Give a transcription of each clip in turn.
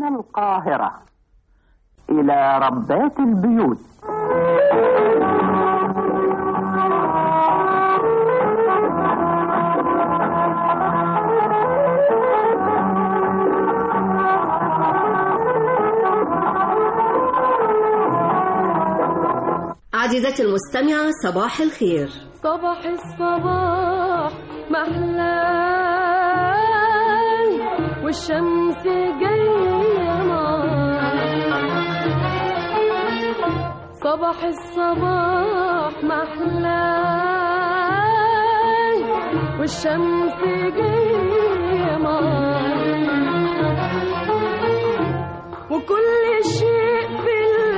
من القاهرة إلى ربات البيوت عزيزتي المستمعة صباح الخير صباح الصباح محلاي والشمس جاية معاي صباح الصباح محلاي والشمس جاية معاي وكل شيء في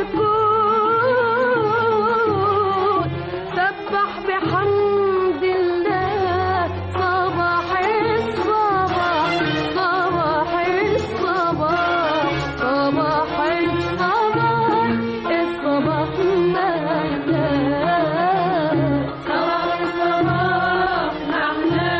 الكون سبح بحمد الله صباح الصباح صباح الصباح صباح الصباح الصباح مهلا صباح الصباح مهلا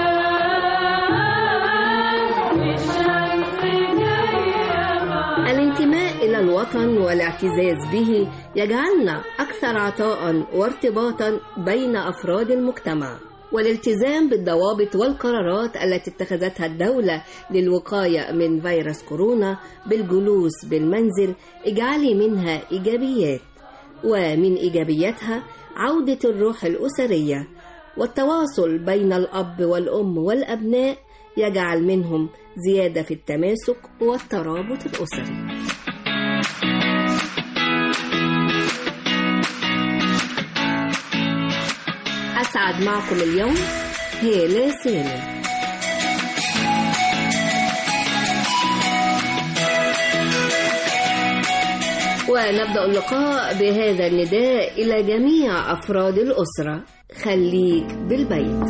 والشمس جاية معانا الانتماء إلى الوطن والاعتزاز به يجعلنا أكثر عطاء وارتباطا بين أفراد المجتمع والالتزام بالضوابط والقرارات التي اتخذتها الدولة للوقاية من فيروس كورونا بالجلوس بالمنزل اجعلي منها إيجابيات ومن إيجابياتها عودة الروح الأسرية والتواصل بين الأب والأم والأبناء يجعل منهم زيادة في التماسك والترابط الأسري أسعد معكم اليوم هالة سالم ونبدأ اللقاء بهذا النداء إلى جميع أفراد الأسرة خليك بالبيت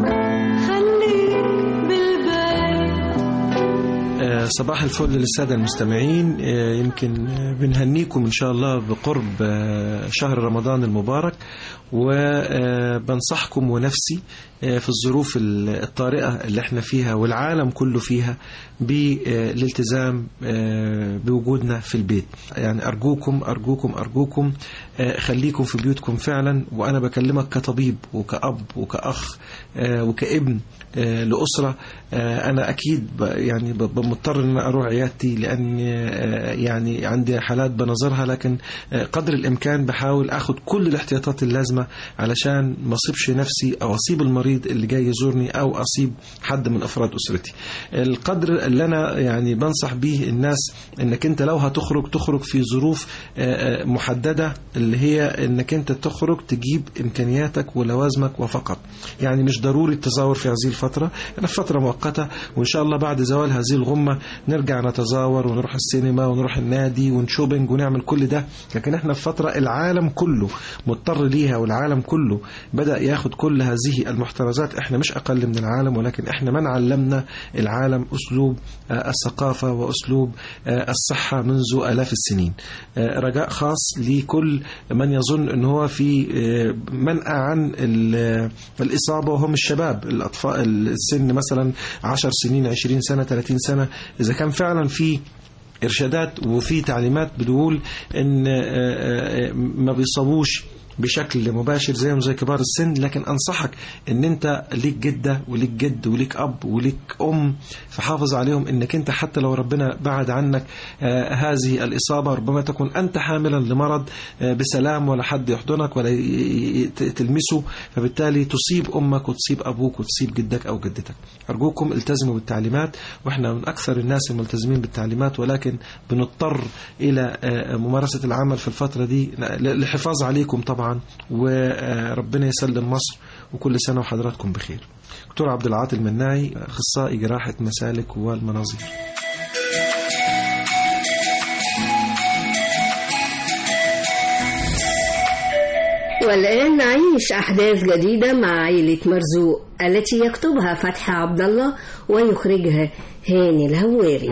خليك بالبيت آه، صباح الفل للسادة المستمعين آه، يمكن آه، بنهنيكم إن شاء الله بقرب آه، شهر رمضان المبارك وبنصحكم ونفسي آه، في الظروف ال- الطارئة اللي احنا فيها والعالم كله فيها بالالتزام آه، بوجودنا في البيت يعني أرجوكم أرجوكم أرجوكم آه، خليكم في بيوتكم فعلا وأنا بكلمك كطبيب وكأب وكأخ آه، وكابن آه، لأسرة آه، أنا أكيد ب- يعني ب- بمضطر إن أنا أروح عيادتي لأن آه، يعني عندي حالات بنظرها لكن آه، قدر الإمكان بحاول أخد كل الاحتياطات اللازمة علشان ما أصيبش نفسي أو أصيب المريض اللي جاي يزورني أو أصيب حد من أفراد أسرتي القدر اللي أنا يعني بنصح بيه الناس إنك أنت لو هتخرج تخرج في ظروف آه، آه، محددة اللي هي إنك أنت تخرج تجيب إمكانياتك ولوازمك وفقط يعني مش ضروري التزاور في هذه الفترة أنا في فترة مؤقتة وإن شاء الله بعد زوال هذه الغمة نرجع نتزاور ونروح السينما ونروح النادي ونشوبينج ونعمل كل ده لكن احنا في فترة العالم كله مضطر ليها والعالم كله بدأ ياخد كل هذه المحترزات احنا مش أقل من العالم ولكن احنا من علمنا العالم أسلوب آه، الثقافة وأسلوب آه، الصحة منذ آلاف السنين آه، رجاء خاص لكل من يظن أن هو في آه، منأى عن ال- الإصابة وهم الشباب الأطفال السن مثلا 10 سنين 20 سنة 30 سنة إذا كان فعلا في إرشادات وفي تعليمات بتقول إن آه، آه، ما بيصابوش بشكل مباشر زيهم زي كبار السن لكن انصحك ان انت ليك جده وليك جد وليك اب وليك ام فحافظ عليهم انك انت حتى لو ربنا بعد عنك آه هذه الاصابه ربما تكون انت حاملا لمرض آه بسلام ولا حد يحضنك ولا ي- ي- ت- تلمسه فبالتالي تصيب امك وتصيب ابوك وتصيب جدك او جدتك ارجوكم التزموا بالتعليمات واحنا من اكثر الناس الملتزمين بالتعليمات ولكن بنضطر الى آه، ممارسه العمل في الفتره دي للحفاظ عليكم طبعا وربنا يسلم مصر وكل سنه وحضراتكم بخير دكتور عبد العاطي المناعي اخصائي جراحه مسالك والمناظير والآن نعيش أحداث جديدة مع عائلة مرزوق التي يكتبها فتحي عبد الله ويخرجها هاني الهواري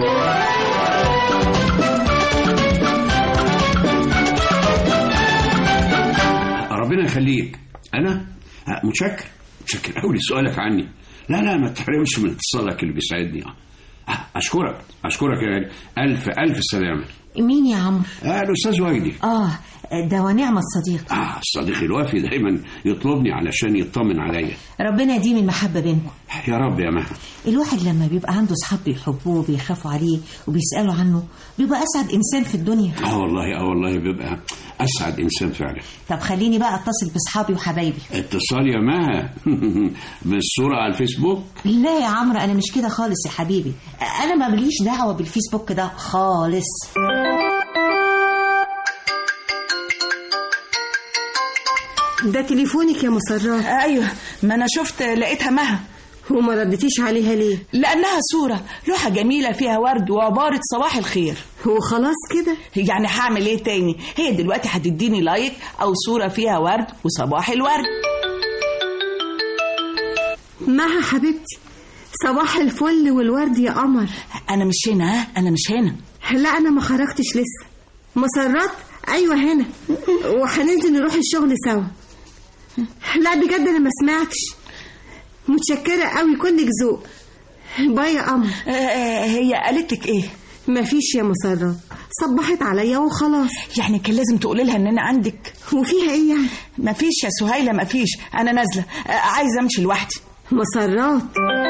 ربنا يخليك انا آه، متشكر متشكر قوي لسؤالك عني لا لا ما تحرمش من اتصالك اللي بيسعدني اشكرك اشكرك يا غالي الف الف سلامه مين يا عمرو آه الاستاذ وجدي اه ده ونعم الصديق اه الصديق الوفي دايما يطلبني علشان يطمن عليا ربنا يديم المحبة بينكم يا رب يا مها الواحد لما بيبقى عنده صحاب بيحبوه وبيخافوا عليه وبيسألوا عنه بيبقى أسعد إنسان في الدنيا اه والله اه والله بيبقى اسعد انسان فعلا طب خليني بقى أتصل بصحابي وحبايبي اتصال يا مها بالصوره على الفيسبوك لا يا عمرو أنا مش كده خالص يا حبيبي أنا ما ماليش دعوة بالفيسبوك ده خالص ده تليفونك يا مسرات ايوه ما انا شفت لقيتها مها وما ردتيش عليها ليه لانها صوره لوحه جميله فيها ورد وعباره صباح الخير هو خلاص كده يعني هعمل ايه تاني هي دلوقتي هتديني لايك او صوره فيها ورد وصباح الورد مها حبيبتي صباح الفل والورد يا قمر انا مش هنا ها انا مش هنا لا انا ما خرجتش لسه مسرات ايوه هنا وهننزل نروح الشغل سوا لا بجد انا ما سمعتش متشكره قوي كلك ذوق باي يا قمر آه، آه، هي قالت لك ايه مفيش يا مسرات صبحت عليا وخلاص يعني كان لازم تقولي لها ان انا عندك وفيها ايه يعني مفيش يا سهيله مفيش انا نازله آه، عايزه امشي لوحدي مسرات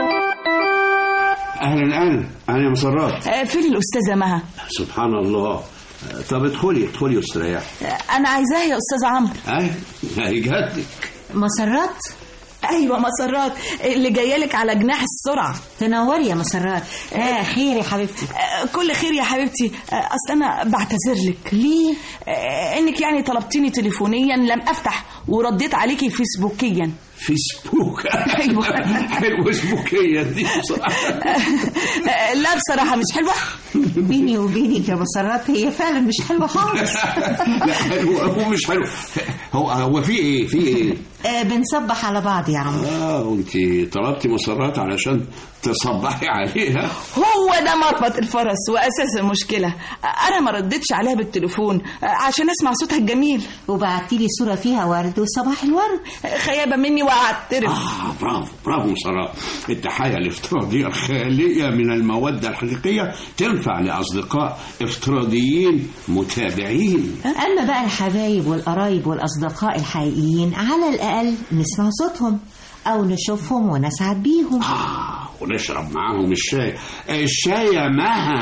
اهلا اهلا اهلا يا مسرات آه، فين الاستاذه مها سبحان الله طب ادخلي ادخلي واستريحي آه، انا عايزاها يا استاذه عمرو اهي اهي جاتك مسرات ايوه مسرات اللي جايه لك على جناح السرعه تنوري يا مسرات آه خير يا حبيبتي آه، كل خير يا حبيبتي آه، اصل انا بعتذر لك ليه آه، انك يعني طلبتيني تليفونيا لم افتح ورديت عليكي فيسبوكيا فيسبوك أيوة. حلوه فيسبوكيه دي بصراحه آه، لا بصراحه مش حلوه بيني وبينك يا مسرات هي فعلا مش حلوة خالص لا حلو هو مش حلو هو هو في ايه في ايه آه بنصبح على بعض يا عمرو اه وانت طلبتي مسرات علشان تصبحي عليها هو ده مربط الفرس واساس المشكله آه، انا ما ردتش عليها بالتليفون آه، عشان اسمع صوتها الجميل وبعتي لي صورة فيها ورد وصباح الورد آه، خيابه مني واعترف اه برافو برافو مسرات التحايا الافتراضيه الخاليه من الموده الحقيقيه تنفع لاصدقاء افتراضيين متابعين أما بقى الحبايب والقرايب والأصدقاء الحقيقيين على الأقل نسمع صوتهم أو نشوفهم ونسعد بيهم آه ونشرب معاهم الشاي الشاي يا مها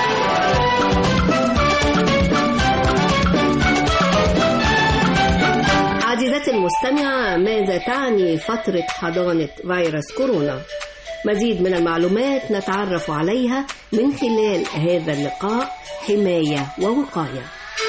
عزيزتي المستمعة ماذا تعني فترة حضانة فيروس كورونا؟ مزيد من المعلومات نتعرف عليها من خلال هذا اللقاء حماية ووقاية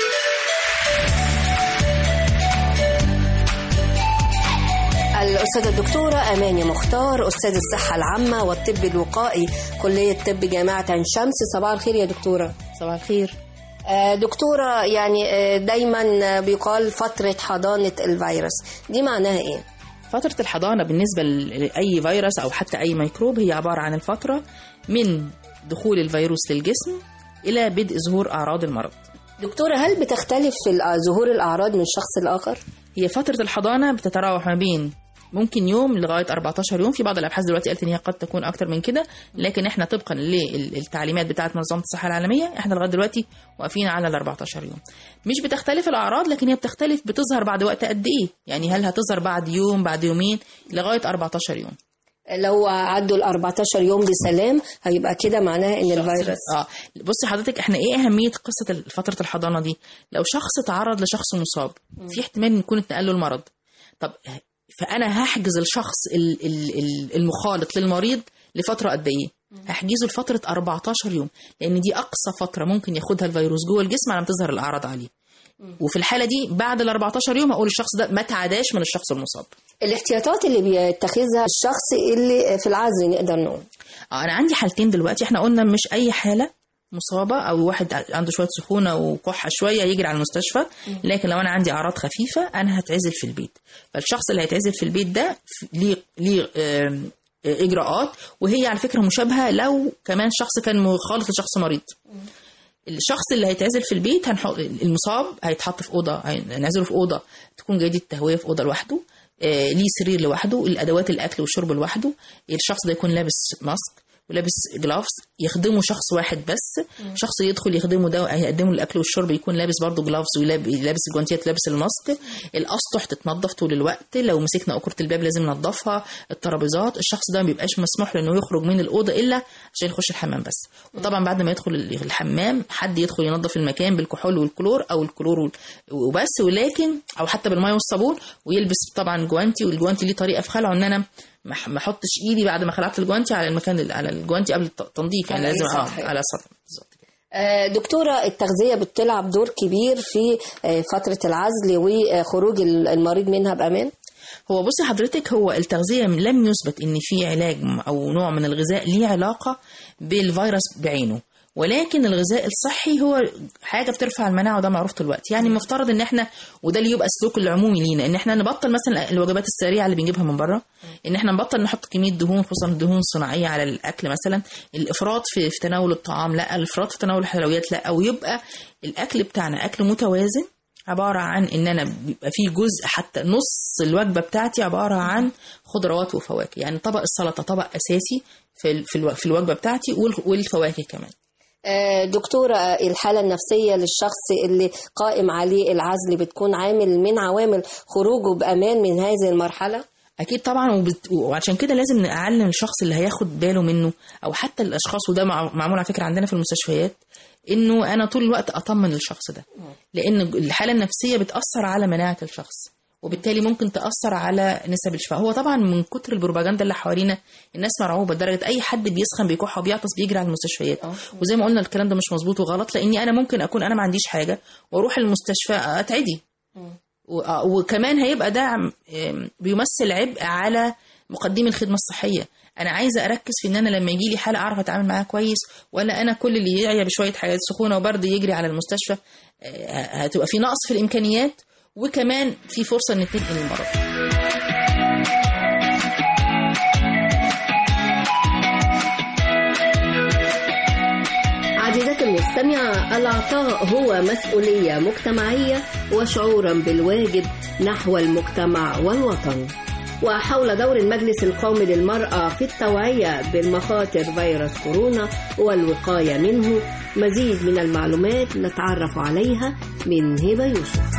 الأستاذة الدكتورة أماني مختار أستاذ الصحة العامة والطب الوقائي كلية طب جامعة عين شمس صباح الخير يا دكتورة صباح الخير آه، دكتورة يعني آه، دايما آه، بيقال فترة حضانة الفيروس دي معناها ايه؟ فترة الحضانة بالنسبة لأي فيروس أو حتى أي ميكروب هي عبارة عن الفترة من دخول الفيروس للجسم إلى بدء ظهور أعراض المرض دكتورة هل بتختلف في الأ- ظهور الأعراض من شخص لآخر؟ هي فترة الحضانة بتتراوح ما بين ممكن يوم لغاية 14 يوم في بعض الأبحاث دلوقتي قالت إن هي قد تكون أكتر من كده لكن إحنا طبقا للتعليمات بتاعة منظمة الصحة العالمية إحنا لغاية دلوقتي واقفين على ال 14 يوم مش بتختلف الأعراض لكن هي بتختلف بتظهر بعد وقت قد إيه يعني هل هتظهر بعد يوم بعد يومين لغاية 14 يوم لو عدوا ال 14 يوم بسلام هيبقى كده معناها ان الفيروس اه بصي حضرتك احنا ايه اهميه قصه فتره الحضانه دي لو شخص تعرض لشخص مصاب في احتمال ان يكون اتنقل له المرض طب فانا هحجز الشخص ال- ال- ال- المخالط للمريض لفتره قد ايه هحجزه لفتره 14 يوم لان دي اقصى فتره ممكن ياخدها الفيروس جوه الجسم على ما تظهر الاعراض عليه وفي الحاله دي بعد ال 14 يوم اقول الشخص ده ما تعداش من الشخص المصاب الاحتياطات اللي بيتخذها الشخص اللي في العزل نقدر نقول اه انا عندي حالتين دلوقتي احنا قلنا مش اي حاله مصابه او واحد عنده شويه سخونه وكحه شويه يجري على المستشفى لكن لو انا عندي اعراض خفيفه انا هتعزل في البيت فالشخص اللي هيتعزل في البيت ده ليه ليه آم، آه، اجراءات وهي على فكره مشابهه لو كمان شخص كان مخالط لشخص مريض الشخص اللي هيتعزل في البيت هنحط المصاب هيتحط في اوضه هنعزله في اوضه تكون جيده التهويه في اوضه لوحده آه، ليه سرير لوحده الادوات الاكل والشرب لوحده الشخص ده يكون لابس ماسك ولابس جلافز يخدمه شخص واحد بس شخص يدخل يخدمه ده هيقدم له الاكل والشرب يكون لابس برضه جلافز ولابس الجوانتيات لابس الماسك الاسطح تتنضف طول الوقت لو مسكنا اكره الباب لازم ننضفها الترابيزات الشخص ده ما بيبقاش مسموح له انه يخرج من الاوضه الا عشان يخش الحمام بس وطبعا بعد ما يدخل الحمام حد يدخل ينظف المكان بالكحول والكلور او الكلور وال- وبس ولكن او حتى بالميه والصابون ويلبس طبعا جوانتي والجوانتي ليه طريقه في خلعه ان انا ما ح- ما احطش ايدي بعد ما خلعت الجوانتي على المكان على الجوانتي قبل التنظيف يعني على أي لازم اه سطح. على سطح بالظبط آه، دكتورة التغذية بتلعب دور كبير في آه، فترة العزل وخروج المريض منها بأمان هو بصي حضرتك هو التغذية لم يثبت ان في علاج م- او نوع من الغذاء ليه علاقة بالفيروس بعينه ولكن الغذاء الصحي هو حاجه بترفع المناعه وده معروف دلوقتي يعني المفترض ان احنا وده اللي يبقى السلوك العمومي لينا ان احنا نبطل مثلا الوجبات السريعه اللي بنجيبها من بره ان احنا نبطل نحط كميه دهون خصوصا دهون صناعيه على الاكل مثلا الافراط في, في تناول الطعام لا الافراط في تناول الحلويات لا او يبقى الاكل بتاعنا اكل متوازن عبارة عن إن أنا بيبقى فيه جزء حتى نص الوجبة بتاعتي عبارة عن خضروات وفواكه يعني طبق السلطة طبق أساسي في ال- في الو- في الوجبة بتاعتي وال- والفواكه كمان آه، دكتورة آه، الحالة النفسية للشخص اللي قائم عليه العزل بتكون عامل من عوامل خروجه بأمان من هذه المرحلة اكيد طبعا وبت... وعشان كده لازم نعلم الشخص اللي هياخد باله منه او حتى الاشخاص وده مع... معمول على فكره عندنا في المستشفيات انه انا طول الوقت اطمن الشخص ده لان الحاله النفسيه بتاثر على مناعه الشخص وبالتالي ممكن تاثر على نسب الشفاء هو طبعا من كتر البروباجندا اللي حوالينا الناس مرعوبه لدرجه اي حد بيسخن بيكح وبيعطس بيجري على المستشفيات وزي ما قلنا الكلام ده مش مظبوط وغلط لاني انا ممكن اكون انا ما عنديش حاجه واروح المستشفى اتعدي و- آه، وكمان هيبقى ده عم- آم، بيمثل عبء على مقدمي الخدمه الصحيه انا عايزه اركز في ان انا لما يجي لي حاله اعرف اتعامل معاها كويس ولا انا كل اللي يعيا بشويه حاجات سخونه وبرد يجري على المستشفى آه، هتبقى في نقص في الامكانيات وكمان في فرصه ان تنقل المرض عزيزتي المستمعة العطاء هو مسؤولية مجتمعية وشعورا بالواجب نحو المجتمع والوطن وحول دور المجلس القومي للمرأة في التوعية بالمخاطر فيروس كورونا والوقاية منه مزيد من المعلومات نتعرف عليها من هبة يوسف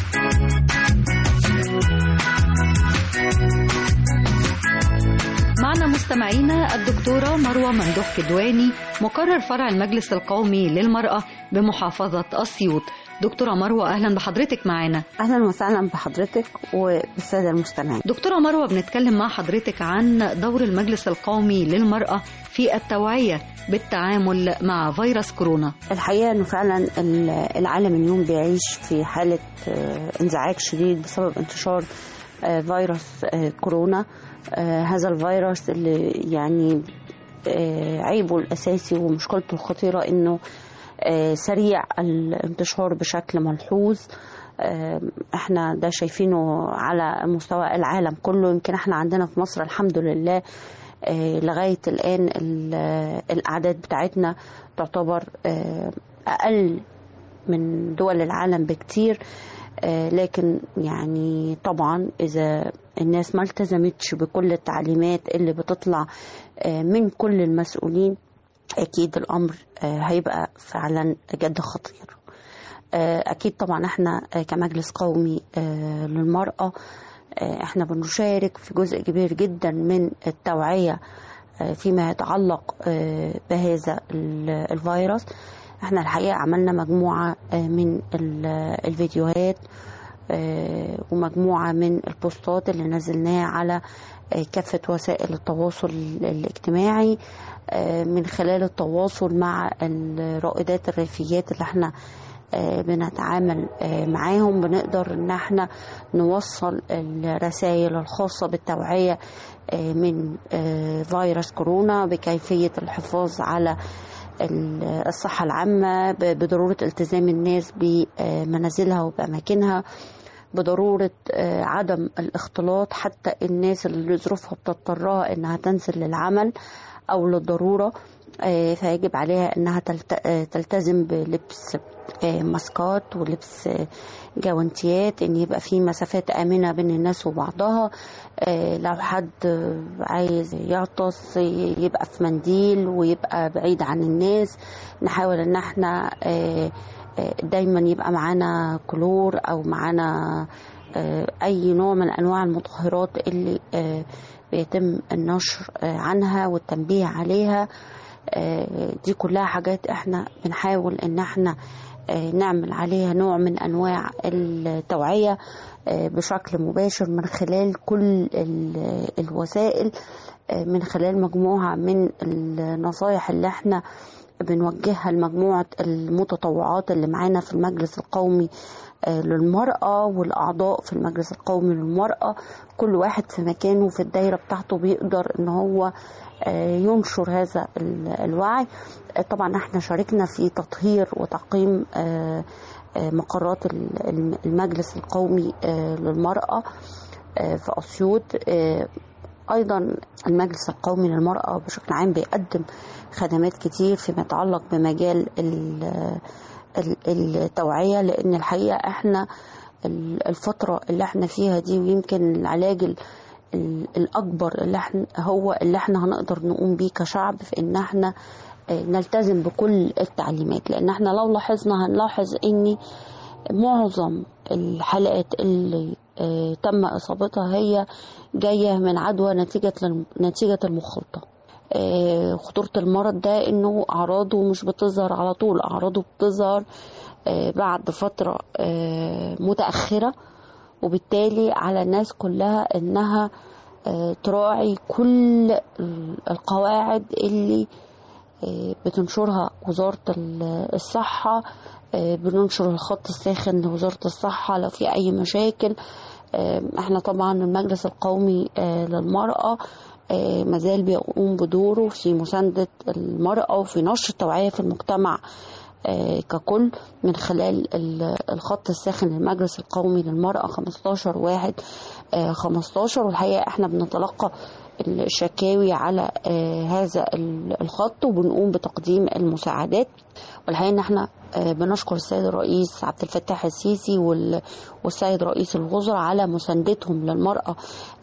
معنا مستمعينا الدكتورة مروة ممدوح كدواني مقرر فرع المجلس القومي للمرأة بمحافظة أسيوط دكتورة مروة أهلا بحضرتك معنا اهلا وسهلا بحضرتك وبالساده المستمعين دكتورة مروة بنتكلم مع حضرتك عن دور المجلس القومي للمرأة في التوعية بالتعامل مع فيروس كورونا الحقيقه انه فعلا ال- العالم اليوم بيعيش في حاله آه، انزعاج شديد بسبب انتشار آه، فيروس آه، كورونا آه، هذا الفيروس اللي يعني آه، عيبه الاساسي ومشكلته الخطيره انه آه، سريع الانتشار بشكل ملحوظ آه، احنا ده شايفينه على مستوى العالم كله يمكن احنا عندنا في مصر الحمد لله آه، لغاية الآن ال- آه، الأعداد بتاعتنا تعتبر آه، أقل من دول العالم بكتير آه، لكن يعني طبعا إذا الناس ما التزمتش بكل التعليمات اللي بتطلع آه، من كل المسؤولين أكيد الأمر آه، هيبقى فعلا جد خطير آه، أكيد طبعا احنا آه، كمجلس قومي آه، للمرأة آه، احنا بنشارك في جزء كبير جدا من التوعية آه، فيما يتعلق آه، بهذا ال- الفيروس احنا الحقيقة عملنا مجموعة آه، من ال- الفيديوهات آه، ومجموعة من البوستات اللي نزلناها على آه، كافة وسائل التواصل الاجتماعي آه، من خلال التواصل مع الرائدات الريفيات اللي احنا آه، بنتعامل آه، معاهم بنقدر ان احنا نوصل الرسائل الخاصة بالتوعية آه، من آه، فيروس كورونا بكيفية الحفاظ على ال- الصحة العامة ب- بضرورة التزام الناس بمنازلها وبأماكنها بضرورة آه، عدم الاختلاط حتى الناس اللي ظروفها بتضطرها انها تنزل للعمل او للضرورة آه، فيجب عليها انها تلت- آه، تلتزم بلبس آه، ماسكات ولبس آه، جوانتيات ان يبقى في مسافات امنه بين الناس وبعضها آه، لو حد آه، عايز يعطس ي- يبقى في منديل ويبقى بعيد عن الناس نحاول ان احنا آه، آه، دايما يبقى معانا كلور او معانا آه، اي نوع من انواع المطهرات اللي آه، بيتم النشر آه، عنها والتنبيه عليها آه، دي كلها حاجات احنا بنحاول ان احنا آه، نعمل عليها نوع من انواع التوعيه آه، بشكل مباشر من خلال كل ال- الوسائل آه، من خلال مجموعه من النصايح اللي احنا بنوجهها لمجموعه المتطوعات اللي معانا في المجلس القومي آه، للمرأة والأعضاء في المجلس القومي للمرأة كل واحد في مكانه في الدايرة بتاعته بيقدر إن هو آه، ينشر هذا ال- الوعي آه، طبعا احنا شاركنا في تطهير وتعقيم آه، آه، مقرات ال- الم- المجلس القومي آه، للمرأة آه، في أسيوط آه، أيضا المجلس القومي للمرأة بشكل عام بيقدم خدمات كتير فيما يتعلق بمجال ال- ال- التوعية لأن الحقيقة احنا ال- الفترة اللي احنا فيها دي ويمكن العلاج ال- ال- الأكبر اللي احنا هو اللي احنا هنقدر نقوم بيه كشعب في إن احنا آه، نلتزم بكل التعليمات لأن احنا لو لاحظنا هنلاحظ إن معظم الحالات اللي آه، تم إصابتها هي جاية من عدوى نتيجة للم- نتيجة المخالطة آه، خطورة المرض ده إنه أعراضه مش بتظهر على طول أعراضه بتظهر آه، بعد فترة آه، متأخرة وبالتالي على الناس كلها إنها آه، تراعي كل ال- القواعد اللي آه، بتنشرها وزارة ال- الصحة آه، بننشر الخط الساخن لوزارة الصحة لو في أي مشاكل آه، احنا طبعا المجلس القومي آه، للمرأة آه، مازال بيقوم بدوره في مساندة المرأة وفي نشر التوعية في المجتمع آه، ككل من خلال ال- الخط الساخن للمجلس القومي للمرأة 15 واحد آه، 15 والحقيقة احنا بنتلقى الشكاوي على آه، هذا ال- الخط وبنقوم بتقديم المساعدات والحقيقة ان احنا آه، بنشكر السيد الرئيس عبد الفتاح السيسي وال- والسيد رئيس الوزراء على مساندتهم للمرأة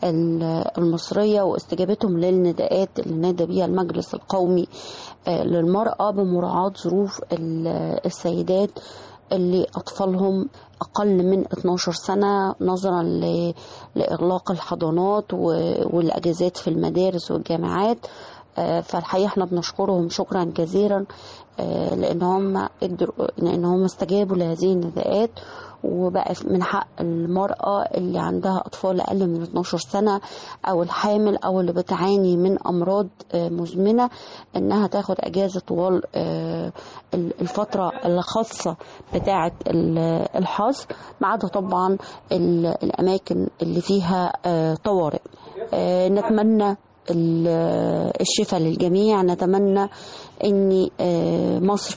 ال- المصرية واستجابتهم للنداءات اللي نادى بيها المجلس القومي آه، للمرأة بمراعاة ظروف ال- السيدات اللي أطفالهم أقل من 12 سنة نظرا ل- لإغلاق الحضانات و- والأجازات في المدارس والجامعات آه، فالحقيقة احنا بنشكرهم شكرا جزيلا آه، لأن هم قدروا لأن هم استجابوا لهذه النداءات وبقى من حق المرأة اللي عندها أطفال أقل من 12 سنة أو الحامل أو اللي بتعاني من أمراض آه، مزمنة إنها تاخد أجازة طوال آه، الفترة الخاصة بتاعة ال- الحظر ما عدا طبعا ال- الأماكن اللي فيها آه، طوارئ آه، نتمنى ال- الشفاء للجميع نتمنى ان آه، مصر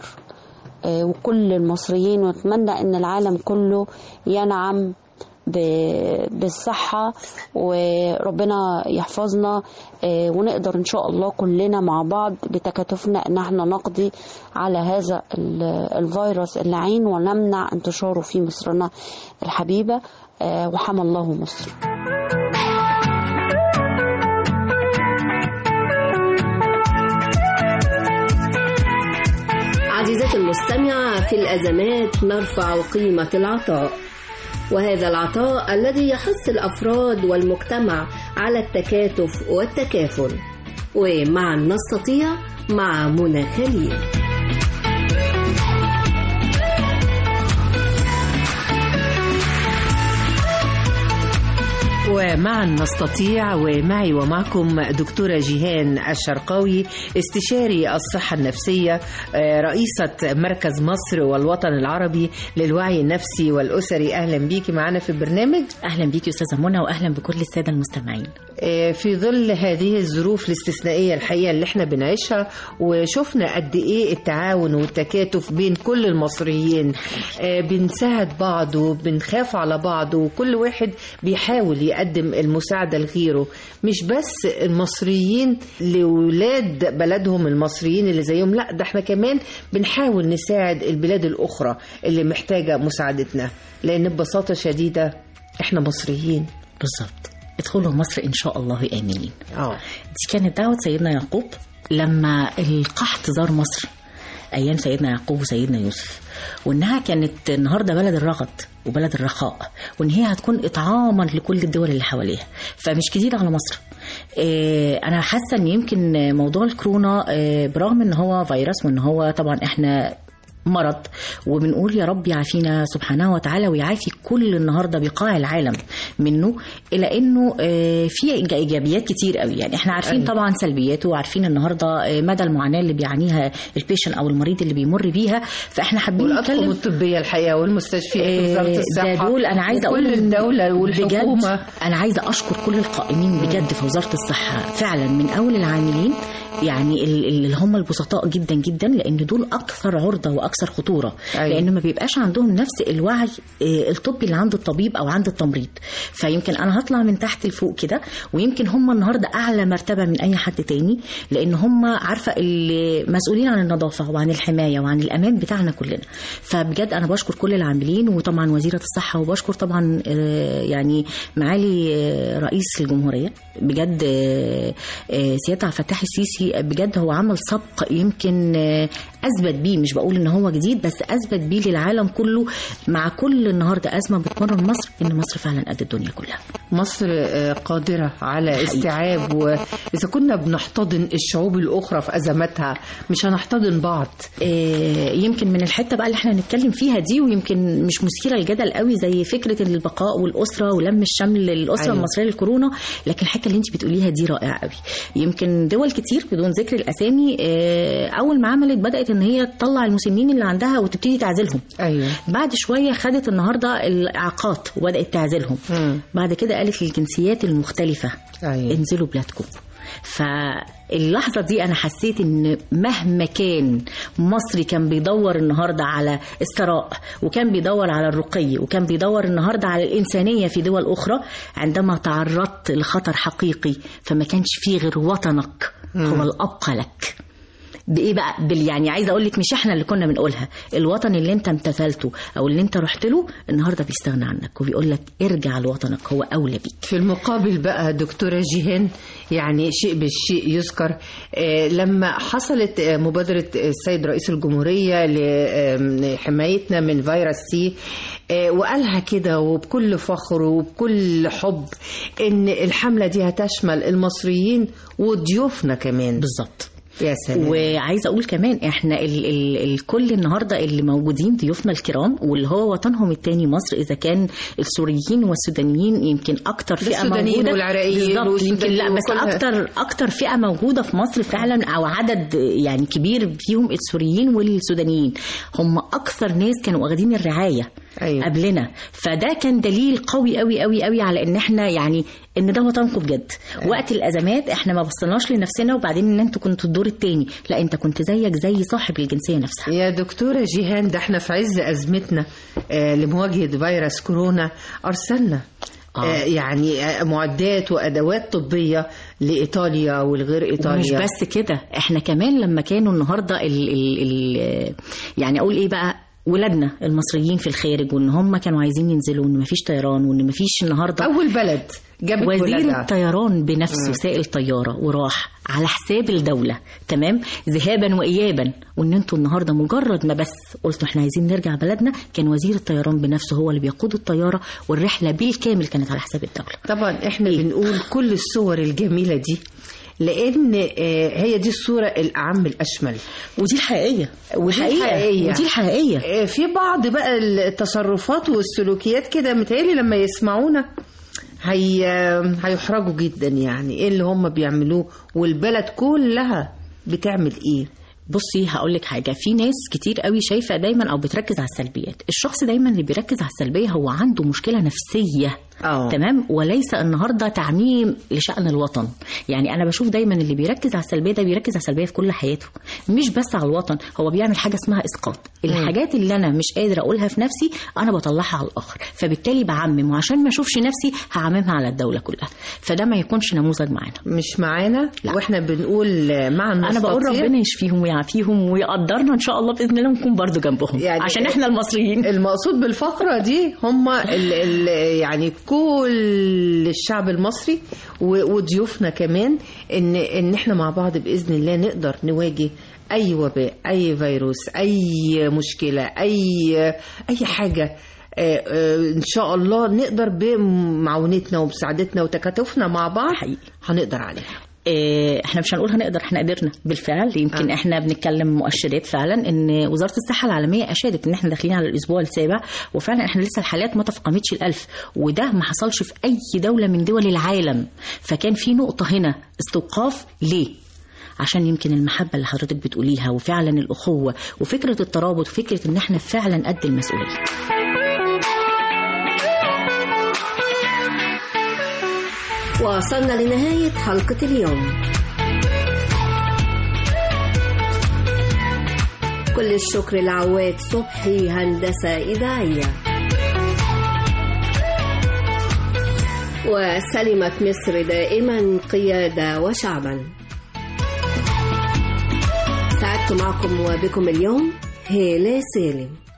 آه، وكل المصريين ونتمنى ان العالم كله ينعم ب- بالصحة وربنا يحفظنا آه، ونقدر ان شاء الله كلنا مع بعض بتكاتفنا ان احنا نقضي على هذا ال- الفيروس اللعين ونمنع انتشاره في مصرنا الحبيبة آه، وحمى الله مصر عزيزتي المستمعة في الأزمات نرفع قيمة العطاء وهذا العطاء الذي يحث الأفراد والمجتمع على التكاتف والتكافل ومعا نستطيع مع منى خليل ومعا نستطيع ومعي ومعكم دكتورة جيهان الشرقاوي استشاري الصحة النفسية آه، رئيسة مركز مصر والوطن العربي للوعي النفسي والأسري أهلا بيكي معنا في البرنامج اهلا بيكي استاذه منى واهلا بكل الساده المستمعين آه، في ظل هذه الظروف الاستثنائية الحقيقة اللي احنا بنعيشها وشفنا قد ايه التعاون والتكاتف بين كل المصريين آه، بنساعد بعض وبنخاف على بعض وكل واحد بيحاول يقدم بيقدم المساعدة لغيره مش بس المصريين لولاد بلدهم المصريين اللي زيهم لا ده احنا كمان بنحاول نساعد البلاد الأخرى اللي محتاجة مساعدتنا لأن ببساطة شديدة احنا مصريين بالظبط ادخلوا مصر ان شاء الله امنين اه دي كانت دعوه سيدنا يعقوب لما القحط زار مصر ايام سيدنا يعقوب وسيدنا يوسف وانها كانت النهارده بلد الرغد وبلد الرخاء وان هي هتكون اطعاما لكل الدول اللي حواليها فمش جديد على مصر إيه انا حاسه ان يمكن موضوع الكورونا إيه برغم ان هو فيروس وان هو طبعا احنا مرض وبنقول يا رب يعافينا سبحانه وتعالى ويعافي كل النهارده بقاع العالم منه الا انه آه، في إيج- ايجابيات كتير قوي يعني احنا عارفين أيوة. طبعا سلبياته وعارفين النهارده آه، مدى المعاناه اللي بيعانيها البيشن او المريض اللي بيمر بيها فاحنا حابين والأطقم نتكلم الطبية الحقيقة والمستشفيات ووزارة ده الصحة دول انا عايزه اقول وكل إن الدولة والحكومة بجد انا عايزه اشكر كل القائمين بجد في وزاره الصحه فعلا من اول العاملين يعني ال- ال- اللي هم البسطاء جدا جدا لان دول اكثر عرضه واكثر خطوره أيوة. لان ما بيبقاش عندهم نفس الوعي آه، الطبي اللي عند الطبيب او عند التمريض فيمكن انا هطلع من تحت لفوق كده ويمكن هم النهارده اعلى مرتبه من اي حد تاني لان هم عارفه اللي مسؤولين عن النظافه وعن الحمايه وعن الامان بتاعنا كلنا فبجد انا بشكر كل العاملين وطبعا وزيره الصحه وبشكر طبعا آه، يعني معالي آه، رئيس الجمهوريه بجد آه، آه، سياده عبد الفتاح السيسي بجد هو عمل سبق يمكن آه، اثبت بيه مش بقول ان هو جديد بس اثبت بيه للعالم كله مع كل النهارده ازمه بتمر مصر ان مصر فعلا قد الدنيا كلها مصر آه، قادرة على استيعاب وإذا كنا بنحتضن الشعوب الأخرى في أزماتها مش هنحتضن بعض آه، يمكن من الحته بقى اللي احنا هنتكلم فيها دي ويمكن مش مثيره للجدل قوي زي فكره البقاء والاسره ولم الشمل للاسره أيوة. أيوة. المصريه للكورونا لكن الحته اللي انت بتقوليها دي رائعه قوي يمكن دول كتير بدون ذكر الاسامي آه، اول ما عملت بدات ان هي تطلع المسنين اللي عندها وتبتدي تعزلهم أيوة بعد شويه خدت النهارده الاعاقات وبدات تعزلهم مم. بعد كده قالت للجنسيات المختلفه أيوة. انزلوا بلادكم فاللحظة دي أنا حسيت إن مهما كان مصري كان بيدور النهاردة على الثراء وكان بيدور على الرقي وكان بيدور النهاردة على الإنسانية في دول أخرى عندما تعرضت لخطر حقيقي فما كانش فيه غير وطنك هو الأبقى لك بايه بقى بال يعني عايزه اقول لك مش احنا اللي كنا بنقولها الوطن اللي انت امتثلته او اللي انت رحت له النهارده بيستغنى عنك وبيقول لك ارجع لوطنك هو اولى بيك في المقابل بقى دكتورة جيهان يعني شيء بالشيء يذكر آه، لما حصلت آه، مبادرة السيد رئيس الجمهورية لحمايتنا من فيروس سي آه، وقالها كده وبكل فخر وبكل حب ان الحملة دي هتشمل المصريين وضيوفنا كمان بالظبط يا سلام وعايزه اقول كمان احنا ال ال الكل النهارده اللي موجودين ضيوفنا الكرام واللي هو وطنهم التاني مصر اذا كان السوريين والسودانيين يمكن اكتر فئه السودانيين موجوده والعراقيين بالظبط يمكن لا والسودانيين بس وكل- اكتر اكتر فئه موجوده في مصر فعلا او عدد يعني كبير فيهم السوريين والسودانيين هم اكثر ناس كانوا واخدين الرعايه أيوة. قبلنا فده كان دليل قوي قوي قوي قوي على ان احنا يعني ان ده وطنكم بجد وقت الازمات احنا ما بصيناش لنفسنا وبعدين ان انتوا كنتوا الدور التاني لا انت كنت زيك زي صاحب الجنسيه نفسها يا دكتورة جيهان ده احنا في عز أزمتنا آه، لمواجهة فيروس كورونا أرسلنا آه. يعني آه، معدات وأدوات طبية لإيطاليا والغير إيطاليا ومش بس كده احنا كمان لما كانوا النهارده ال ال ال يعني اقول ايه بقى ولادنا المصريين في الخارج وان هم كانوا عايزين ينزلوا وان مفيش طيران وان مفيش النهارده أول بلد جابت وزير ولادها. الطيران بنفسه مم. سائل طياره وراح على حساب الدوله تمام ذهابا وايابا وان انتوا النهارده مجرد ما بس قلتوا احنا عايزين نرجع بلدنا كان وزير الطيران بنفسه هو اللي بيقود الطياره والرحله بالكامل كانت على حساب الدوله طبعا احنا بنقول كل الصور الجميلة دي لأن آه، هي دي الصورة الأعم الأشمل ودي الحقيقية ودي حقيقة. الحقيقية ودي الحقيقية. آه، في بعض بقى التصرفات والسلوكيات كده متهيألي لما يسمعونا هي هيحرجوا جدا يعني ايه اللي هم بيعملوه والبلد كلها بتعمل ايه بصي هقول لك حاجه في ناس كتير قوي شايفه دايما او بتركز على السلبيات الشخص دايما اللي بيركز على السلبيه هو عنده مشكله نفسيه أوه. تمام وليس النهارده تعميم لشأن الوطن يعني انا بشوف دايما اللي بيركز على السلبيه ده بيركز على السلبيه في كل حياته مش بس على الوطن هو بيعمل حاجه اسمها اسقاط الحاجات اللي انا مش قادره اقولها في نفسي انا بطلعها على الاخر فبالتالي بعمم وعشان ما اشوفش نفسي هعممها على الدوله كلها فده ما يكونش نموذج معانا مش معانا لا. واحنا بنقول مع انا بقول المستطيع. ربنا يشفيهم ويعافيهم ويقدرنا ان شاء الله باذن الله ونكون برضو جنبهم يعني عشان احنا المصريين المقصود بالفقرة دي هم ال ال يعني كل الشعب المصري و- وضيوفنا كمان ان ان احنا مع بعض باذن الله نقدر نواجه اي وباء اي فيروس اي مشكلة اي اي حاجة آه، آه، ان شاء الله نقدر بمعونتنا ومساعدتنا وتكاتفنا مع بعض هنقدر عليها إيه، احنا مش هنقول هنقدر احنا قدرنا بالفعل يمكن آه. آه. احنا بنتكلم مؤشرات فعلا ان وزاره الصحه العالميه اشادت ان احنا داخلين على الاسبوع السابع وفعلا احنا لسه الحالات ما تفقمتش الالف وده ما حصلش في اي دوله من دول العالم فكان في نقطه هنا استوقاف ليه عشان يمكن المحبه اللي حضرتك بتقوليها وفعلا الاخوه وفكره الترابط وفكره ان احنا فعلا قد المسؤوليه وصلنا لنهاية حلقة اليوم كل الشكر لعواد صبحي هندسة إذاعية وسلمت مصر دائما قيادة وشعبا سعدت معكم وبكم اليوم هيلة سالم